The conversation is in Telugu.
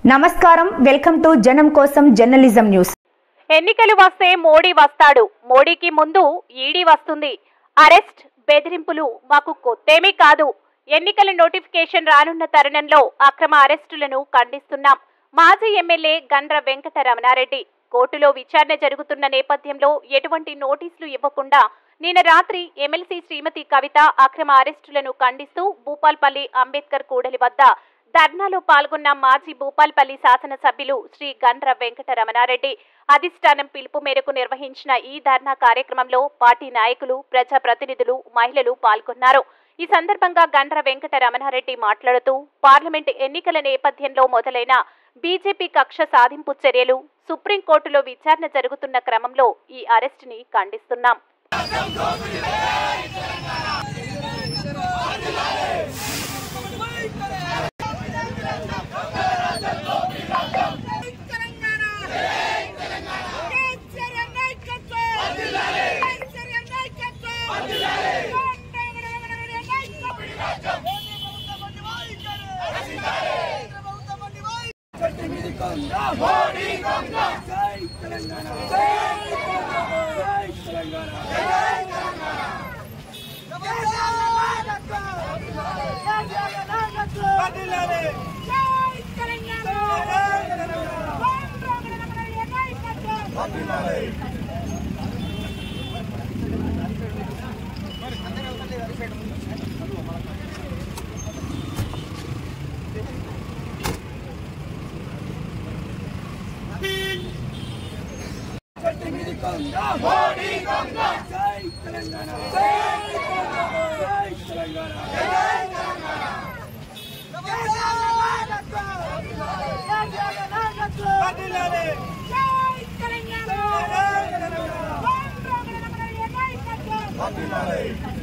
నమస్కారం వెల్కమ్ టు జనం కోసం జర్నలిజం న్యూస్ ఎన్నికలు వస్తే మోడీ వస్తాడు మోడీకి ముందు ఈడీ వస్తుంది అరెస్ట్ బెదిరింపులు మాకు కొత్తేమీ కాదు ఎన్నికల నోటిఫికేషన్ రానున్న తరుణంలో అక్రమ అరెస్టులను ఖండిస్తున్నాం మాజీ ఎమ్మెల్యే గండ్ర వెంకట రమణారెడ్డి కోర్టులో విచారణ జరుగుతున్న నేపథ్యంలో ఎటువంటి నోటీసులు ఇవ్వకుండా నిన్న రాత్రి ఎమ్మెల్సీ శ్రీమతి కవిత అక్రమ అరెస్టులను ఖండిస్తూ భూపాల్పల్లి అంబేద్కర్ కూడలి వద్ద ధర్నాలో పాల్గొన్న మాజీ భూపాల్పల్లి శాసనసభ్యులు శ్రీ గండ్ర వెంకట రమణారెడ్డి అధిష్టానం పిలుపు మేరకు నిర్వహించిన ఈ ధర్నా కార్యక్రమంలో పార్టీ నాయకులు ప్రజా ప్రతినిధులు మహిళలు పాల్గొన్నారు ఈ సందర్భంగా గండ్ర వెంకట రమణారెడ్డి మాట్లాడుతూ పార్లమెంట్ ఎన్నికల నేపథ్యంలో మొదలైన బీజేపీ కక్ష సాధింపు చర్యలు సుప్రీంకోర్టులో విచారణ జరుగుతున్న క్రమంలో ఈ అరెస్టుని ఖండిస్తున్నాం తెలంగాణ కేసీఆర్ నాయకత్వం కేసీఆర్ నాయకత్వం తెలంగాణ